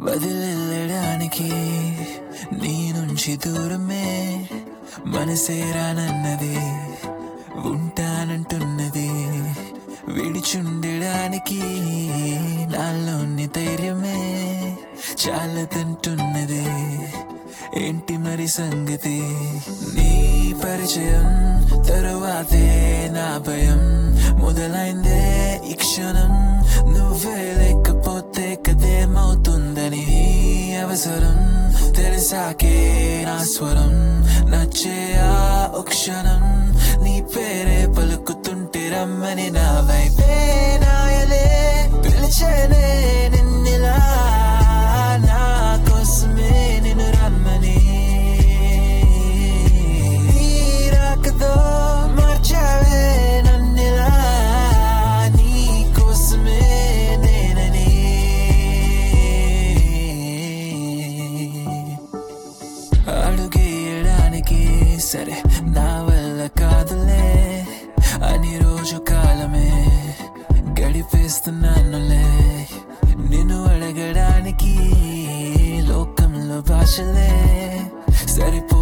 వదిలేయడానికి నీ నుంచి దూరమే మనసేరానన్నది ఉంటానంటున్నది విడిచుండడానికి నాలోని ధైర్యమే చాలదంటున్నది ఏంటి మరి సంగతి నీ పరిచయం తరువాతే నా భయం మొదలైందే ఈ క్షణం నువ్వే లేకపోతే కదేమవుతుందని అవసరం తెలిసాకే నా స్వరం నచ్చే ఆ ఓ క్షణం నీ పేరే పలుకుతుంటే రమ్మని నా వైపే నాయలే పిలిచేనే నిన్నిలా నా కోసమే నిన్ను రమ్మని నీ రాకతో మార్చావే నన్నిలా నీ కోసమే నేనని అడుగేయడానికి సరే నా వల్ల కాదులే అని రోజు కాలమే గడిపేస్తున్నానులే నిన్ను అడగడానికి లోకంలో భాషలే సరిపో